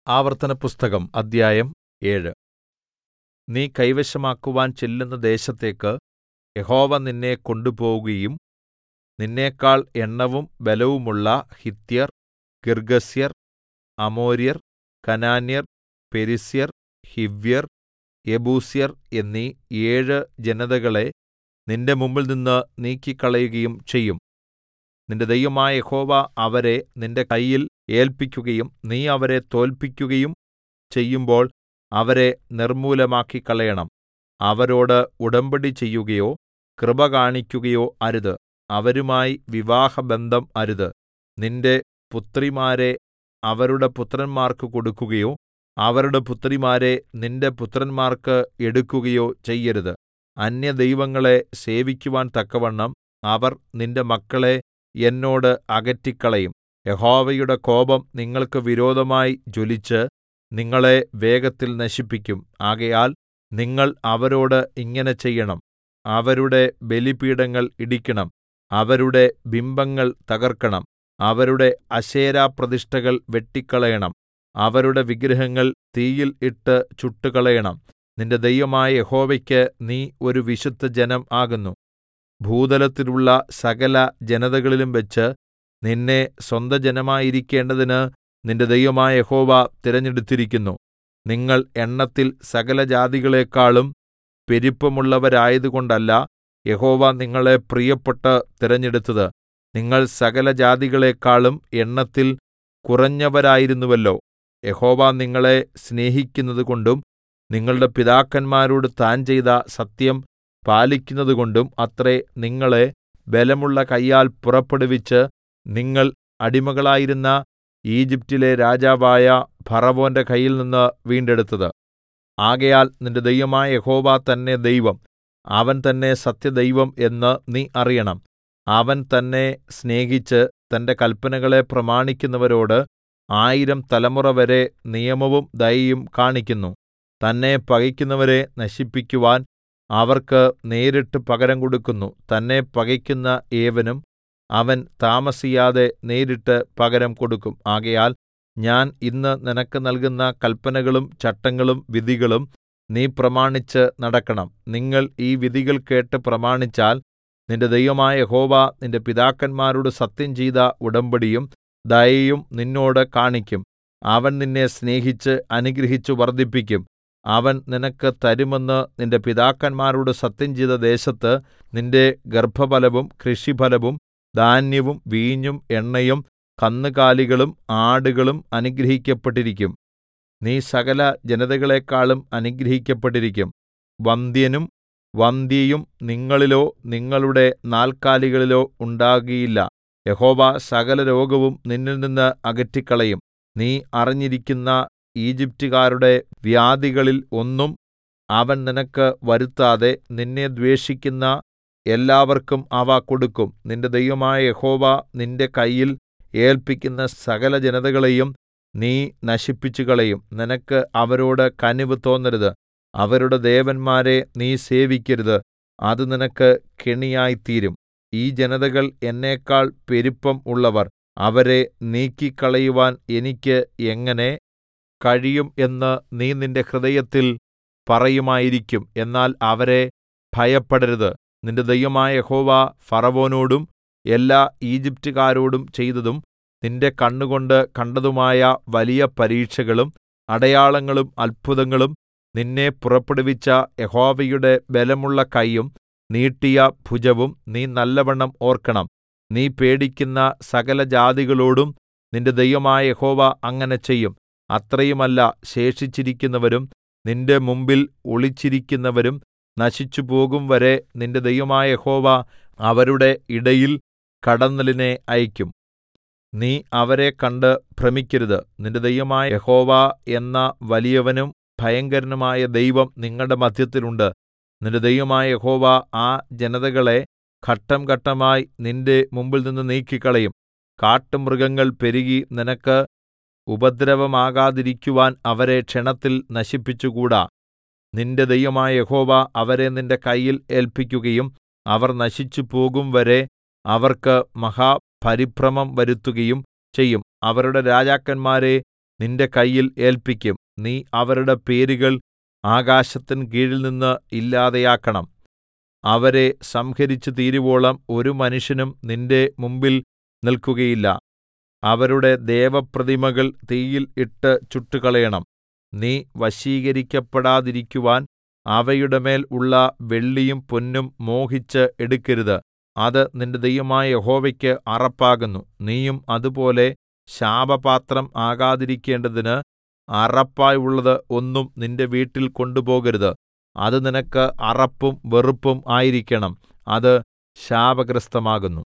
ആവർത്തനപുസ്തകം അദ്ധ്യായം ഏഴ് നീ കൈവശമാക്കുവാൻ ചെല്ലുന്ന ദേശത്തേക്ക് യഹോവ നിന്നെ കൊണ്ടുപോവുകയും നിന്നെക്കാൾ എണ്ണവും ബലവുമുള്ള ഹിത്യർ ഗിർഗ്ഗസ്യർ അമോര്യർ കനാന്യർ പെരിസ്യർ ഹിവ്യർ യെബൂസ്യർ എന്നീ ഏഴ് ജനതകളെ നിന്റെ മുമ്പിൽനിന്ന് നീക്കിക്കളയുകയും ചെയ്യും നിന്റെ ദൈവമായ യഹോവ അവരെ നിന്റെ കയ്യിൽ ഏല്പിക്കുകയും നീ അവരെ തോല്പിക്കുകയും ചെയ്യുമ്പോൾ അവരെ നിർമ്മൂലമാക്കിക്കളയണം അവരോട് ഉടമ്പടി ചെയ്യുകയോ കൃപ കാണിക്കുകയോ അരുത് അവരുമായി വിവാഹബന്ധം അരുത് നിന്റെ പുത്രിമാരെ അവരുടെ പുത്രന്മാർക്ക് കൊടുക്കുകയോ അവരുടെ പുത്രിമാരെ നിന്റെ പുത്രന്മാർക്ക് എടുക്കുകയോ ചെയ്യരുത് അന്യദൈവങ്ങളെ സേവിക്കുവാൻ തക്കവണ്ണം അവർ നിന്റെ മക്കളെ എന്നോട് അകറ്റിക്കളയും യഹോവയുടെ കോപം നിങ്ങൾക്ക് വിരോധമായി ജ്വലിച്ച് നിങ്ങളെ വേഗത്തിൽ നശിപ്പിക്കും ആകയാൽ നിങ്ങൾ അവരോട് ഇങ്ങനെ ചെയ്യണം അവരുടെ ബലിപീഠങ്ങൾ ഇടിക്കണം അവരുടെ ബിംബങ്ങൾ തകർക്കണം അവരുടെ അശേരാപ്രതിഷ്ഠകൾ വെട്ടിക്കളയണം അവരുടെ വിഗ്രഹങ്ങൾ തീയിൽ ഇട്ട് ചുട്ടുകളയണം നിന്റെ ദൈവമായ യഹോവയ്ക്ക് നീ ഒരു വിശുദ്ധജനം ആകുന്നു ഭൂതലത്തിലുള്ള സകല ജനതകളിലും വെച്ച് നിന്നെ സ്വന്തജനമായിരിക്കേണ്ടതിന് നിന്റെ ദൈവമായ യഹോവ തിരഞ്ഞെടുത്തിരിക്കുന്നു നിങ്ങൾ എണ്ണത്തിൽ സകല ജാതികളെക്കാളും പെരുപ്പമുള്ളവരായതുകൊണ്ടല്ല യഹോവ നിങ്ങളെ പ്രിയപ്പെട്ട് തിരഞ്ഞെടുത്തത് നിങ്ങൾ സകല ജാതികളെക്കാളും എണ്ണത്തിൽ കുറഞ്ഞവരായിരുന്നുവല്ലോ യഹോവ നിങ്ങളെ സ്നേഹിക്കുന്നതുകൊണ്ടും നിങ്ങളുടെ പിതാക്കന്മാരോട് താൻ ചെയ്ത സത്യം പാലിക്കുന്നതുകൊണ്ടും അത്രേ നിങ്ങളെ ബലമുള്ള കയ്യാൽ പുറപ്പെടുവിച്ച് നിങ്ങൾ അടിമകളായിരുന്ന ഈജിപ്റ്റിലെ രാജാവായ ഫറവോന്റെ കയ്യിൽനിന്ന് വീണ്ടെടുത്തത് ആകയാൽ നിന്റെ ദൈവമായ യഹോവ തന്നെ ദൈവം അവൻ തന്നെ സത്യദൈവം എന്ന് നീ അറിയണം അവൻ തന്നെ സ്നേഹിച്ച് തന്റെ കല്പനകളെ പ്രമാണിക്കുന്നവരോട് ആയിരം തലമുറവരെ നിയമവും ദയയും കാണിക്കുന്നു തന്നെ പകയ്ക്കുന്നവരെ നശിപ്പിക്കുവാൻ അവർക്ക് നേരിട്ട് പകരം കൊടുക്കുന്നു തന്നെ പകയ്ക്കുന്ന ഏവനും അവൻ താമസിയാതെ നേരിട്ട് പകരം കൊടുക്കും ആകയാൽ ഞാൻ ഇന്ന് നിനക്ക് നൽകുന്ന കല്പനകളും ചട്ടങ്ങളും വിധികളും നീ പ്രമാണിച്ച് നടക്കണം നിങ്ങൾ ഈ വിധികൾ കേട്ട് പ്രമാണിച്ചാൽ നിന്റെ ദൈവമായ യഹോവ നിന്റെ പിതാക്കന്മാരോട് സത്യം ചെയ്ത ഉടമ്പടിയും ദയയും നിന്നോട് കാണിക്കും അവൻ നിന്നെ സ്നേഹിച്ച് അനുഗ്രഹിച്ചു വർദ്ധിപ്പിക്കും അവൻ നിനക്ക് തരുമെന്ന് നിന്റെ പിതാക്കന്മാരോട് സത്യം ചെയ്ത ദേശത്ത് നിന്റെ ഗർഭഫലവും കൃഷിഫലവും ധാന്യവും വീഞ്ഞും എണ്ണയും കന്നുകാലികളും ആടുകളും അനുഗ്രഹിക്കപ്പെട്ടിരിക്കും നീ സകല ജനതകളെക്കാളും അനുഗ്രഹിക്കപ്പെട്ടിരിക്കും വന്ധ്യനും വന്ധ്യയും നിങ്ങളിലോ നിങ്ങളുടെ നാൽക്കാലികളിലോ ഉണ്ടാകുകയില്ല യഹോവ സകല രോഗവും നിന്നിൽ നിന്ന് അകറ്റിക്കളയും നീ അറിഞ്ഞിരിക്കുന്ന ഈജിപ്റ്റുകാരുടെ വ്യാധികളിൽ ഒന്നും അവൻ നിനക്ക് വരുത്താതെ നിന്നെ ദ്വേഷിക്കുന്ന എല്ലാവർക്കും അവ കൊടുക്കും നിന്റെ ദൈവമായ യഹോവ നിന്റെ കയ്യിൽ ഏല്പിക്കുന്ന സകല ജനതകളെയും നീ നശിപ്പിച്ചുകളയും നിനക്ക് അവരോട് കനിവ് തോന്നരുത് അവരുടെ ദേവന്മാരെ നീ സേവിക്കരുത് അത് നിനക്ക് കെണിയായിത്തീരും ഈ ജനതകൾ എന്നേക്കാൾ പെരുപ്പം ഉള്ളവർ അവരെ നീക്കിക്കളയുവാൻ എനിക്ക് എങ്ങനെ കഴിയും എന്ന് നീ നിന്റെ ഹൃദയത്തിൽ പറയുമായിരിക്കും എന്നാൽ അവരെ ഭയപ്പെടരുത് നിന്റെ ദൈവമായ യഹോവ ഫറവോനോടും എല്ലാ ഈജിപ്റ്റുകാരോടും ചെയ്തതും നിന്റെ കണ്ണുകൊണ്ട് കണ്ടതുമായ വലിയ പരീക്ഷകളും അടയാളങ്ങളും അത്ഭുതങ്ങളും നിന്നെ പുറപ്പെടുവിച്ച യഹോവയുടെ ബലമുള്ള കൈയും നീട്ടിയ ഭുജവും നീ നല്ലവണ്ണം ഓർക്കണം നീ പേടിക്കുന്ന സകല ജാതികളോടും നിന്റെ ദൈവമായ യഹോവ അങ്ങനെ ചെയ്യും അത്രയുമല്ല ശേഷിച്ചിരിക്കുന്നവരും നിന്റെ മുമ്പിൽ ഒളിച്ചിരിക്കുന്നവരും നശിച്ചുപോകും വരെ നിന്റെ ദൈവമായ യഹോവ അവരുടെ ഇടയിൽ കടന്നലിനെ അയക്കും നീ അവരെ കണ്ട് ഭ്രമിക്കരുത് നിന്റെ ദൈവമായ യഹോവ എന്ന വലിയവനും ഭയങ്കരനുമായ ദൈവം നിങ്ങളുടെ മധ്യത്തിലുണ്ട് നിന്റെ ദൈവമായ യഹോവ ആ ജനതകളെ ഘട്ടം ഘട്ടമായി നിന്റെ മുമ്പിൽ നിന്ന് നീക്കിക്കളയും കാട്ടുമൃഗങ്ങൾ പെരുകി നിനക്ക് ഉപദ്രവമാകാതിരിക്കുവാൻ അവരെ ക്ഷണത്തിൽ നശിപ്പിച്ചുകൂടാ നിന്റെ ദൈവമായ യഹോവ അവരെ നിന്റെ കയ്യിൽ ഏല്പിക്കുകയും അവർ നശിച്ചുപോകും വരെ അവർക്ക് മഹാപരിഭ്രമം വരുത്തുകയും ചെയ്യും അവരുടെ രാജാക്കന്മാരെ നിന്റെ കയ്യിൽ ഏല്പിക്കും നീ അവരുടെ പേരുകൾ ആകാശത്തിൻ കീഴിൽനിന്ന് ഇല്ലാതെയാക്കണം അവരെ സംഹരിച്ചു തീരുവോളം ഒരു മനുഷ്യനും നിന്റെ മുമ്പിൽ നിൽക്കുകയില്ല അവരുടെ ദേവപ്രതിമകൾ തീയിൽ ഇട്ട് ചുട്ടുകളയണം നീ വശീകരിക്കപ്പെടാതിരിക്കുവാൻ അവയുടെ മേൽ ഉള്ള വെള്ളിയും പൊന്നും മോഹിച്ച് എടുക്കരുത് അത് നിന്റെ ദൈവമായ യഹോവയ്ക്ക് അറപ്പാകുന്നു നീയും അതുപോലെ ശാപപാത്രം ആകാതിരിക്കേണ്ടതിന് അറപ്പായുള്ളത് ഒന്നും നിന്റെ വീട്ടിൽ കൊണ്ടുപോകരുത് അത് നിനക്ക് അറപ്പും വെറുപ്പും ആയിരിക്കണം അത് ശാപഗ്രസ്തമാകുന്നു